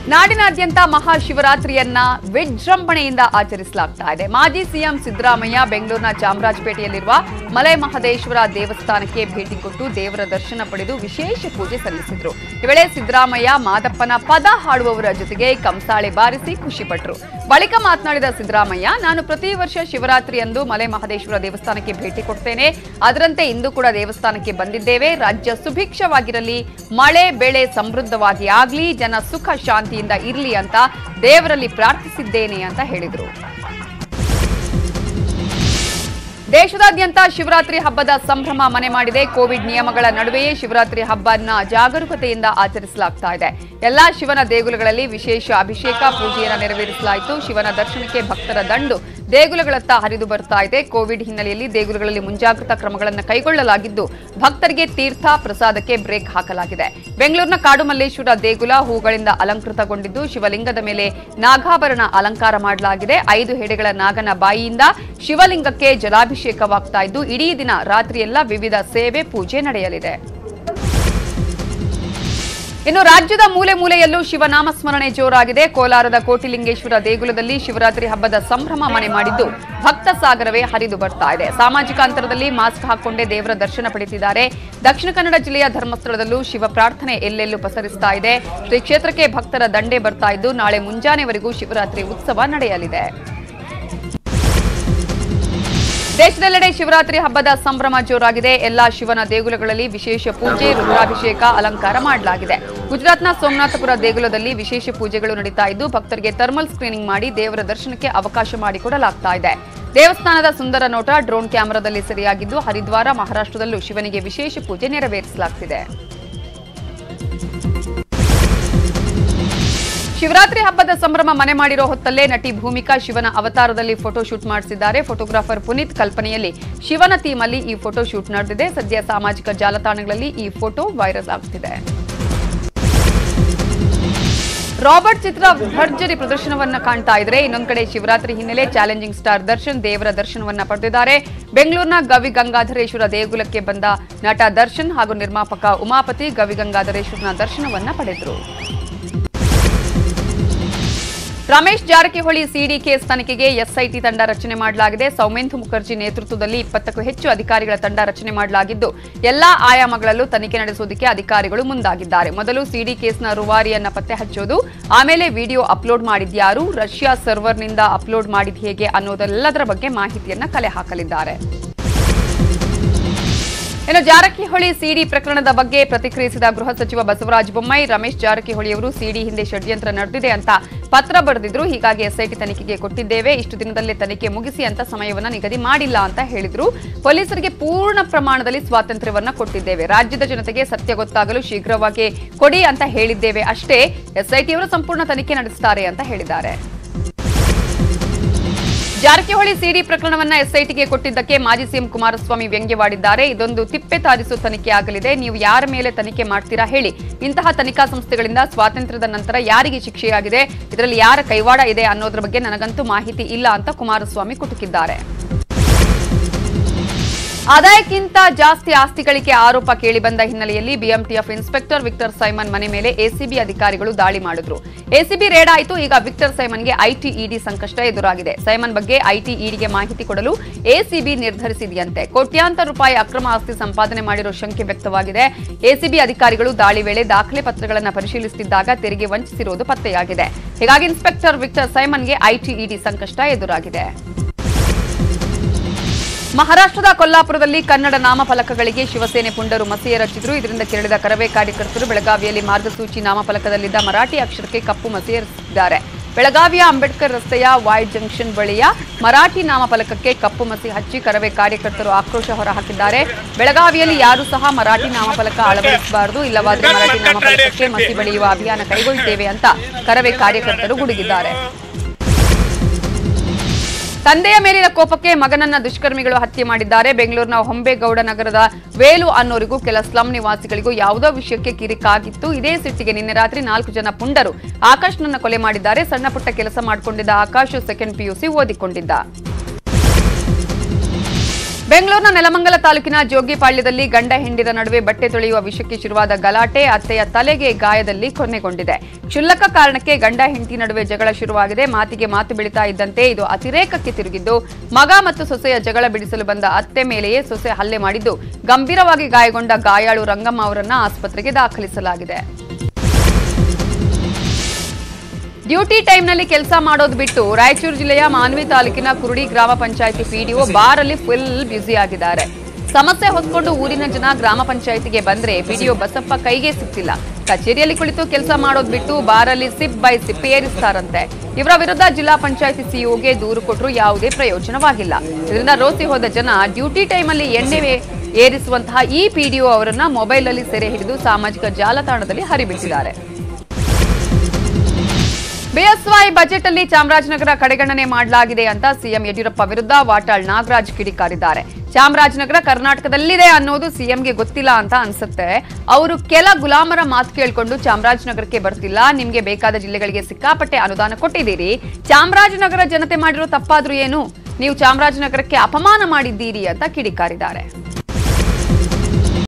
ನಾಡಿನಾದ್ಯಂತ ಮಹಾಶಿವರಾತ್ರಿಯನ್ನ ವಿಜೃಂಭಣೆಯಿಂದ ಆಚರಿಸಲಾಗ್ತಾ ಇದೆ ಮಾಜಿ ಸಿಎಂ ಸಿದ್ದರಾಮಯ್ಯ ಬೆಂಗಳೂರಿನ ಚಾಮರಾಜಪೇಟೆಯಲ್ಲಿರುವ ಮಲೆ ಮಹದೇಶ್ವರ ದೇವಸ್ಥಾನಕ್ಕೆ ಭೇಟಿ ಕೊಟ್ಟು ದೇವರ ದರ್ಶನ ಪಡೆದು ವಿಶೇಷ ಪೂಜೆ ಸಲ್ಲಿಸಿದ್ರು ಈ ವೇಳೆ ಸಿದ್ದರಾಮಯ್ಯ ಮಾದಪ್ಪನ ಪದ ಹಾಡುವವರ ಜೊತೆಗೆ ಕಂಸಾಳೆ ಬಾರಿಸಿ ಖುಷಿಪಟ್ಟರು ಬಳಿಕ ಮಾತನಾಡಿದ ಸಿದ್ದರಾಮಯ್ಯ ನಾನು ಪ್ರತಿ ವರ್ಷ ಶಿವರಾತ್ರಿಯಂದು ಮಲೆ ಮಹದೇಶ್ವರ ದೇವಸ್ಥಾನಕ್ಕೆ ಭೇಟಿ ಕೊಡ್ತೇನೆ ಅದರಂತೆ ಇಂದು ಕೂಡ ದೇವಸ್ಥಾನಕ್ಕೆ ಬಂದಿದ್ದೇವೆ ರಾಜ್ಯ ಸುಭಿಕ್ಷವಾಗಿರಲಿ ಮಳೆ ಬೆಳೆ ಸಮೃದ್ಧವಾಗಿ ಆಗ್ಲಿ ಜನ ಸುಖ ಶಾಂತಿಯಿಂದ ಇರಲಿ ಅಂತ ದೇವರಲ್ಲಿ ಪ್ರಾರ್ಥಿಸಿದ್ದೇನೆ ಅಂತ ಹೇಳಿದರು ದೇಶದಾದ್ಯಂತ ಶಿವರಾತ್ರಿ ಹಬ್ಬದ ಸಂಭ್ರಮ ಮನೆ ಮಾಡಿದೆ ಕೋವಿಡ್ ನಿಯಮಗಳ ನಡುವೆಯೇ ಶಿವರಾತ್ರಿ ಹಬ್ಬನ ಜಾಗರೂಕತೆಯಿಂದ ಆಚರಿಸಲಾಗ್ತಾ ಇದೆ ಎಲ್ಲಾ ಶಿವನ ದೇಗುಲಗಳಲ್ಲಿ ವಿಶೇಷ ಅಭಿಷೇಕ ಪೂಜೆಯನ್ನು ನೆರವೇರಿಸಲಾಯಿತು ಶಿವನ ದರ್ಶನಕ್ಕೆ ಭಕ್ತರ ದಂಡು ದೇಗುಲಗಳತ್ತ ಹರಿದು ಬರ್ತಾ ಇದೆ ಕೋವಿಡ್ ಹಿನ್ನೆಲೆಯಲ್ಲಿ ದೇಗುಲಗಳಲ್ಲಿ ಮುಂಜಾಗ್ರತಾ ಕ್ರಮಗಳನ್ನು ಕೈಗೊಳ್ಳಲಾಗಿದ್ದು ಭಕ್ತರಿಗೆ ತೀರ್ಥ ಪ್ರಸಾದಕ್ಕೆ ಬ್ರೇಕ್ ಹಾಕಲಾಗಿದೆ ಬೆಂಗಳೂರಿನ ಕಾಡುಮಲ್ಲೇಶ್ವರ ದೇಗುಲ ಹೂಗಳಿಂದ ಅಲಂಕೃತಗೊಂಡಿದ್ದು ಶಿವಲಿಂಗದ ಮೇಲೆ ನಾಗಾಭರಣ ಅಲಂಕಾರ ಮಾಡಲಾಗಿದೆ ಐದು ಹೆಡೆಗಳ ನಾಗನ ಬಾಯಿಯಿಂದ ಶಿವಲಿಂಗಕ್ಕೆ ಜಲಾಭಿಷೇಕವಾಗ್ತಾ ಇದ್ದು ಇಡೀ ದಿನ ರಾತ್ರಿಯೆಲ್ಲ ವಿವಿಧ ಸೇವೆ ಪೂಜೆ ನಡೆಯಲಿದೆ ಇನ್ನು ರಾಜ್ಯದ ಮೂಲೆ ಮೂಲೆಯಲ್ಲೂ ಶಿವನಾಮ ಸ್ಮರಣೆ ಜೋರಾಗಿದೆ ಕೋಲಾರದ ಕೋಟಿಲಿಂಗೇಶ್ವರ ದೇಗುಲದಲ್ಲಿ ಶಿವರಾತ್ರಿ ಹಬ್ಬದ ಸಂಭ್ರಮ ಮನೆ ಮಾಡಿದ್ದು ಭಕ್ತ ಸಾಗರವೇ ಹರಿದು ಬರ್ತಾ ಇದೆ ಸಾಮಾಜಿಕ ಅಂತರದಲ್ಲಿ ಮಾಸ್ಕ್ ಹಾಕೊಂಡೇ ದೇವರ ದರ್ಶನ ಪಡೆದಿದ್ದಾರೆ ದಕ್ಷಿಣ ಕನ್ನಡ ಜಿಲ್ಲೆಯ ಧರ್ಮಸ್ಥಳದಲ್ಲೂ ಶಿವ ಪ್ರಾರ್ಥನೆ ಎಲ್ಲೆಲ್ಲೂ ಪಸರಿಸ್ತಾ ಇದೆ ಶ್ರೀ ಕ್ಷೇತ್ರಕ್ಕೆ ಭಕ್ತರ ದಂಡೆ ಬರ್ತಾ ಇದ್ದು ನಾಳೆ ಮುಂಜಾನೆವರೆಗೂ ಶಿವರಾತ್ರಿ ಉತ್ಸವ ನಡೆಯಲಿದೆ ದೇಶದೆಲ್ಲೆಡೆ ಶಿವರಾತ್ರಿ ಹಬ್ಬದ ಸಂಭ್ರಮ ಜೋರಾಗಿದೆ ಎಲ್ಲಾ ಶಿವನ ದೇಗುಲಗಳಲ್ಲಿ ವಿಶೇಷ ಪೂಜೆ ರುದ್ರಾಭಿಷೇಕ ಅಲಂಕಾರ ಮಾಡಲಾಗಿದೆ ಗುಜರಾತ್ನ ಸೋಮನಾಥಪುರ ದೇಗುಲದಲ್ಲಿ ವಿಶೇಷ ಪೂಜೆಗಳು ನಡೀತಾ ಇದ್ದು ಭಕ್ತರಿಗೆ ಥರ್ಮಲ್ ಸ್ಕ್ರೀನಿಂಗ್ ಮಾಡಿ ದೇವರ ದರ್ಶನಕ್ಕೆ ಅವಕಾಶ ಮಾಡಿಕೊಡಲಾಗ್ತಾ ಇದೆ ದೇವಸ್ಥಾನದ ಸುಂದರ ನೋಟ ಡ್ರೋನ್ ಕ್ಯಾಮೆರಾದಲ್ಲಿ ಸೆರೆಯಾಗಿದ್ದು ಹರಿದ್ವಾರ ಮಹಾರಾಷ್ಟ್ರದಲ್ಲೂ ಶಿವನಿಗೆ ವಿಶೇಷ ಪೂಜೆ ನೆರವೇರಿಸಲಾಗ್ತಿದೆ ಶಿವರಾತ್ರಿ ಹಬ್ಬದ ಸಂಭ್ರಮ ಮನೆ ಮಾಡಿರೋ ಹೊತ್ತಲ್ಲೇ ನಟಿ ಭೂಮಿಕಾ ಶಿವನ ಅವತಾರದಲ್ಲಿ ಫೋಟೋ ಶೂಟ್ ಮಾಡಿಸಿದ್ದಾರೆ ಫೋಟೋಗ್ರಾಫರ್ ಪುನೀತ್ ಕಲ್ಪನೆಯಲ್ಲಿ ಶಿವನ ಥೀಮಲ್ಲಿ ಈ ಫೋಟೋ ಶೂಟ್ ನಡೆದಿದೆ ಸದ್ಯ ಸಾಮಾಜಿಕ ಜಾಲತಾಣಗಳಲ್ಲಿ ಈ ಫೋಟೋ ವೈರಲ್ ಆಗ್ತಿದೆ ರಾಬರ್ಟ್ ಚಿತ್ರ ಭರ್ಜರಿ ಪ್ರದರ್ಶನವನ್ನ ಕಾಣ್ತಾ ಇದ್ರೆ ಇನ್ನೊಂದ್ ಕಡೆ ಶಿವರಾತ್ರಿ ಹಿನ್ನೆಲೆ ಚಾಲೆಂಜಿಂಗ್ ಸ್ಟಾರ್ ದರ್ಶನ್ ದೇವರ ದರ್ಶನವನ್ನ ಪಡೆದಿದ್ದಾರೆ ಬೆಂಗಳೂರಿನ ಗವಿ ಗಂಗಾಧರೇಶ್ವರ ದೇಗುಲಕ್ಕೆ ಬಂದ ನಟ ದರ್ಶನ್ ಹಾಗೂ ನಿರ್ಮಾಪಕ ಉಮಾಪತಿ ಗವಿ ಗಂಗಾಧರೇಶ್ವರನ ದರ್ಶನವನ್ನ ಪಡೆದರು ರಮೇಶ್ ಜಾರಕಿಹೊಳಿ ಸಿಡಿ ಕೇಸ್ ತನಿಖೆಗೆ ಎಸ್ಐಟಿ ತಂಡ ರಚನೆ ಮಾಡಲಾಗಿದೆ ಸೌಮೇಂದು ಮುಖರ್ಜಿ ನೇತೃತ್ವದಲ್ಲಿ ಇಪ್ಪತ್ತಕ್ಕೂ ಹೆಚ್ಚು ಅಧಿಕಾರಿಗಳ ತಂಡ ರಚನೆ ಮಾಡಲಾಗಿದ್ದು ಎಲ್ಲಾ ಆಯಾಮಗಳಲ್ಲೂ ತನಿಖೆ ನಡೆಸುವುದಕ್ಕೆ ಅಧಿಕಾರಿಗಳು ಮುಂದಾಗಿದ್ದಾರೆ ಮೊದಲು ಸಿಡಿ ಕೇಸ್ನ ರೂವಾರಿಯನ್ನ ಪತ್ತೆ ಹಚ್ಚೋದು ಆಮೇಲೆ ವಿಡಿಯೋ ಅಪ್ಲೋಡ್ ಮಾಡಿದ್ಯಾರು ರಷ್ಯಾ ಸರ್ವರ್ನಿಂದ ಅಪ್ಲೋಡ್ ಮಾಡಿದ್ ಹೇಗೆ ಅನ್ನೋದೆಲ್ಲದರ ಬಗ್ಗೆ ಮಾಹಿತಿಯನ್ನ ಕಲೆ ಹಾಕಲಿದ್ದಾರೆ ಇನ್ನು ಜಾರಕಿಹೊಳಿ ಸಿಡಿ ಪ್ರಕರಣದ ಬಗ್ಗೆ ಪ್ರತಿಕ್ರಿಯಿಸಿದ ಗೃಹ ಸಚಿವ ಬಸವರಾಜ ಬೊಮ್ಮಾಯಿ ರಮೇಶ್ ಜಾರಕಿಹೊಳಿಯವರು ಸಿಡಿ ಹಿಂದೆ ಷಡ್ಯಂತ್ರ ನಡೆದಿದೆ ಅಂತ ಪತ್ರ ಬರೆದಿದ್ರು ಹೀಗಾಗಿ ಎಸ್ಐಟಿ ತನಿಖೆಗೆ ಕೊಟ್ಟಿದ್ದೇವೆ ಇಷ್ಟು ದಿನದಲ್ಲೇ ತನಿಖೆ ಮುಗಿಸಿ ಅಂತ ಸಮಯವನ್ನ ನಿಗದಿ ಮಾಡಿಲ್ಲ ಅಂತ ಹೇಳಿದ್ರು ಪೊಲೀಸರಿಗೆ ಪೂರ್ಣ ಪ್ರಮಾಣದಲ್ಲಿ ಸ್ವಾತಂತ್ರ್ಯವನ್ನ ಕೊಟ್ಟಿದ್ದೇವೆ ರಾಜ್ಯದ ಜನತೆಗೆ ಸತ್ಯ ಗೊತ್ತಾಗಲು ಶೀಘ್ರವಾಗಿ ಕೊಡಿ ಅಂತ ಹೇಳಿದ್ದೇವೆ ಅಷ್ಟೇ ಎಸ್ಐಟಿಯವರು ಸಂಪೂರ್ಣ ತನಿಖೆ ನಡೆಸುತ್ತಾರೆ ಅಂತ ಹೇಳಿದ್ದಾರೆ ಜಾರಕಿಹೊಳಿ ಸಿಡಿ ಪ್ರಕರಣವನ್ನ ಎಸ್ಐಟಿಗೆ ಕೊಟ್ಟಿದ್ದಕ್ಕೆ ಮಾಜಿ ಸಿಎಂ ಕುಮಾರಸ್ವಾಮಿ ವ್ಯಂಗ್ಯವಾಡಿದ್ದಾರೆ ಇದೊಂದು ತಿಪ್ಪೆ ತಾರಿಸು ತನಿಖೆ ಆಗಲಿದೆ ನೀವು ಯಾರ ಮೇಲೆ ತನಿಖೆ ಮಾಡ್ತೀರಾ ಹೇಳಿ ಇಂತಹ ತನಿಖಾ ಸಂಸ್ಥೆಗಳಿಂದ ಸ್ವಾತಂತ್ರ್ಯದ ನಂತರ ಯಾರಿಗೆ ಶಿಕ್ಷೆಯಾಗಿದೆ ಇದರಲ್ಲಿ ಯಾರ ಕೈವಾಡ ಇದೆ ಅನ್ನೋದ್ರ ಬಗ್ಗೆ ನನಗಂತೂ ಮಾಹಿತಿ ಇಲ್ಲ ಅಂತ ಕುಮಾರಸ್ವಾಮಿ ಕುಟುಕಿದ್ದಾರೆ ಆದಾಯಕ್ಕಿಂತ ಜಾಸ್ತಿ ಆಸ್ತಿ ಗಳಿಕೆ ಆರೋಪ ಕೇಳಿಬಂದ ಹಿನ್ನೆಲೆಯಲ್ಲಿ ಬಿಎಂಟಿಎಫ್ ಇನ್ಸ್ಪೆಕ್ಟರ್ ವಿಕ್ಟರ್ ಸೈಮನ್ ಮನೆ ಮೇಲೆ ಎಸಿಬಿ ಅಧಿಕಾರಿಗಳು ದಾಳಿ ಮಾಡಿದ್ರು ಎಸಿಬಿ ರೇಡ್ ಆಯಿತು ಈಗ ವಿಕ್ಟರ್ ಸೈಮನ್ಗೆ ಐಟಿ ಇಡಿ ಸಂಕಷ್ಟ ಎದುರಾಗಿದೆ ಸೈಮನ್ ಬಗ್ಗೆ ಐಟಿ ಇಡಿಗೆ ಮಾಹಿತಿ ಕೊಡಲು ಎಸಿಬಿ ನಿರ್ಧರಿಸಿದೆಯಂತೆ ಕೋಟ್ಯಾಂತರ ರೂಪಾಯಿ ಅಕ್ರಮ ಆಸ್ತಿ ಸಂಪಾದನೆ ಮಾಡಿರೋ ಶಂಕೆ ವ್ಯಕ್ತವಾಗಿದೆ ಎಸಿಬಿ ಅಧಿಕಾರಿಗಳು ದಾಳಿ ವೇಳೆ ದಾಖಲೆ ಪತ್ರಗಳನ್ನು ಪರಿಶೀಲಿಸುತ್ತಿದ್ದಾಗ ತೆರಿಗೆ ವಂಚಿಸಿರುವುದು ಪತ್ತೆಯಾಗಿದೆ ಹೀಗಾಗಿ ಇನ್ಸ್ಪೆಕ್ಟರ್ ವಿಕ್ಟರ್ ಸೈಮನ್ಗೆ ಐಟಿ ಇಡಿ ಸಂಕಷ್ಟ ಎದುರಾಗಿದೆ ಮಹಾರಾಷ್ಟ್ರದ ಕೊಲ್ಲಾಪುರದಲ್ಲಿ ಕನ್ನಡ ನಾಮಫಲಕಗಳಿಗೆ ಶಿವಸೇನೆ ಪುಂಡರು ಮಸೆಯ ರಚಿದ್ರು ಇದರಿಂದ ಕೆರಳಿದ ಕರವೇ ಕಾರ್ಯಕರ್ತರು ಬೆಳಗಾವಿಯಲ್ಲಿ ಮಾರ್ಗಸೂಚಿ ನಾಮಫಲಕದಲ್ಲಿದ್ದ ಮರಾಠಿ ಅಕ್ಷರಕ್ಕೆ ಕಪ್ಪು ಮಸೆಯರಿಸಿದ್ದಾರೆ ಬೆಳಗಾವಿಯ ಅಂಬೇಡ್ಕರ್ ರಸ್ತೆಯ ವೈಟ್ ಜಂಕ್ಷನ್ ಬಳಿಯ ಮರಾಠಿ ನಾಮಫಲಕಕ್ಕೆ ಕಪ್ಪು ಮಸಿ ಹಚ್ಚಿ ಕರವೇ ಕಾರ್ಯಕರ್ತರು ಆಕ್ರೋಶ ಹೊರಹಾಕಿದ್ದಾರೆ ಬೆಳಗಾವಿಯಲ್ಲಿ ಯಾರೂ ಸಹ ಮರಾಠಿ ನಾಮಫಲಕ ಅಳವಡಿಸಬಾರದು ಇಲ್ಲವಾದರೆ ಮರಾಠಿ ನಾಮಫಲಕಕ್ಕೆ ಮಸಿ ಬಳಿಯುವ ಅಭಿಯಾನ ಕೈಗೊಳ್ಳುತ್ತೇವೆ ಅಂತ ಕರವೇ ಕಾರ್ಯಕರ್ತರು ಗುಡುಗಿದ್ದಾರೆ ತಂದೆಯ ಮೇಲಿನ ಕೋಪಕ್ಕೆ ಮಗನನ್ನ ದುಷ್ಕರ್ಮಿಗಳು ಹತ್ಯೆ ಮಾಡಿದ್ದಾರೆ ಬೆಂಗಳೂರಿನ ಹೊಂಬೇಗೌಡ ನಗರದ ವೇಲು ಅನ್ನೋರಿಗೂ ಕೆಲ ಸ್ಲಂ ನಿವಾಸಿಗಳಿಗೂ ಯಾವುದೋ ವಿಷಯಕ್ಕೆ ಕಿರಿಕಾಗಿತ್ತು ಇದೇ ಸಿಟ್ಟಿಗೆ ನಿನ್ನೆ ರಾತ್ರಿ ನಾಲ್ಕು ಜನ ಪುಂಡರು ಆಕಾಶ್ನನ್ನ ಕೊಲೆ ಮಾಡಿದ್ದಾರೆ ಸಣ್ಣ ಪುಟ್ಟ ಕೆಲಸ ಮಾಡಿಕೊಂಡಿದ್ದ ಆಕಾಶ್ ಸೆಕೆಂಡ್ ಪಿಯುಸಿ ಓದಿಕೊಂಡಿದ್ದ ಬೆಂಗಳೂರಿನ ನೆಲಮಂಗಲ ತಾಲೂಕಿನ ಜೋಗಿಪಾಳ್ಯದಲ್ಲಿ ಗಂಡ ಹೆಂಡಿರ ನಡುವೆ ಬಟ್ಟೆ ತೊಳೆಯುವ ವಿಷಯಕ್ಕೆ ಶುರುವಾದ ಗಲಾಟೆ ಅತ್ತೆಯ ತಲೆಗೆ ಗಾಯದಲ್ಲಿ ಕೊನೆಗೊಂಡಿದೆ ಕ್ಷುಲ್ಲಕ ಕಾರಣಕ್ಕೆ ಗಂಡ ಹೆಂಡತಿ ನಡುವೆ ಜಗಳ ಶುರುವಾಗಿದೆ ಮಾತಿಗೆ ಮಾತು ಬೆಳೀತಾ ಇದ್ದಂತೆ ಇದು ಅತಿರೇಕಕ್ಕೆ ತಿರುಗಿದ್ದು ಮಗ ಮತ್ತು ಸೊಸೆಯ ಜಗಳ ಬಿಡಿಸಲು ಬಂದ ಅತ್ತೆ ಮೇಲೆಯೇ ಸೊಸೆ ಹಲ್ಲೆ ಮಾಡಿದ್ದು ಗಂಭೀರವಾಗಿ ಗಾಯಗೊಂಡ ಗಾಯಾಳು ರಂಗಮ್ಮ ಅವರನ್ನ ಆಸ್ಪತ್ರೆಗೆ ದಾಖಲಿಸಲಾಗಿದೆ ಡ್ಯೂಟಿ ಟೈಮ್ನಲ್ಲಿ ಕೆಲಸ ಮಾಡೋದು ಬಿಟ್ಟು ರಾಯಚೂರು ಜಿಲ್ಲೆಯ ಮಾನ್ವಿ ತಾಲೂಕಿನ ಕುರುಡಿ ಗ್ರಾಮ ಪಂಚಾಯಿತಿ ಪಿಡಿಒ ಬಾರ್ ಅಲ್ಲಿ ಫುಲ್ ಬ್ಯುಸಿ ಆಗಿದ್ದಾರೆ ಸಮಸ್ಯೆ ಹೊತ್ಕೊಂಡು ಊರಿನ ಜನ ಗ್ರಾಮ ಪಂಚಾಯಿತಿಗೆ ಬಂದ್ರೆ ಪಿಡಿಒ ಬಸಪ್ಪ ಕೈಗೆ ಸಿಗ್ತಿಲ್ಲ ಕಚೇರಿಯಲ್ಲಿ ಕುಳಿತು ಕೆಲಸ ಮಾಡೋದು ಬಿಟ್ಟು ಬಾರಲ್ಲಿ ಸಿಪ್ ಬೈ ಸಿಪ್ ಏರಿಸ್ತಾರಂತೆ ಇವರ ವಿರುದ್ಧ ಜಿಲ್ಲಾ ಪಂಚಾಯಿತಿ ಸಿಇಒಗೆ ದೂರು ಕೊಟ್ಟರು ಯಾವುದೇ ಪ್ರಯೋಜನವಾಗಿಲ್ಲ ಇದರಿಂದ ರೋಸಿ ಹೋದ ಜನ ಡ್ಯೂಟಿ ಟೈಮಲ್ಲಿ ಎಣ್ಣೆ ಏರಿಸುವಂತಹ ಈ ಪಿಡಿಒ ಅವರನ್ನ ಮೊಬೈಲ್ ಅಲ್ಲಿ ಸೆರೆ ಹಿಡಿದು ಸಾಮಾಜಿಕ ಜಾಲತಾಣದಲ್ಲಿ ಹರಿಬಿಟ್ಟಿದ್ದಾರೆ ಬಿಎಸ್ವೈ ಬಜೆಟ್ ಅಲ್ಲಿ ಚಾಮರಾಜನಗರ ಕಡೆಗಣನೆ ಮಾಡಲಾಗಿದೆ ಅಂತ ಸಿಎಂ ಯಡಿಯೂರಪ್ಪ ವಿರುದ್ಧ ವಾಟಾಳ್ ನಾಗರಾಜ್ ಕಿಡಿಕಾರಿದ್ದಾರೆ ಚಾಮರಾಜನಗರ ಕರ್ನಾಟಕದಲ್ಲಿದೆ ಅನ್ನೋದು ಸಿಎಂಗೆ ಗೊತ್ತಿಲ್ಲ ಅಂತ ಅನ್ಸುತ್ತೆ ಅವರು ಕೆಲ ಗುಲಾಮರ ಮಾತು ಕೇಳ್ಕೊಂಡು ಚಾಮರಾಜನಗರಕ್ಕೆ ಬರ್ತಿಲ್ಲ ನಿಮ್ಗೆ ಬೇಕಾದ ಜಿಲ್ಲೆಗಳಿಗೆ ಸಿಕ್ಕಾಪಟ್ಟೆ ಅನುದಾನ ಕೊಟ್ಟಿದ್ದೀರಿ ಚಾಮರಾಜನಗರ ಜನತೆ ಮಾಡಿರೋ ತಪ್ಪಾದ್ರೂ ಏನು ನೀವು ಚಾಮರಾಜನಗರಕ್ಕೆ ಅಪಮಾನ ಮಾಡಿದ್ದೀರಿ ಅಂತ ಕಿಡಿಕಾರಿದ್ದಾರೆ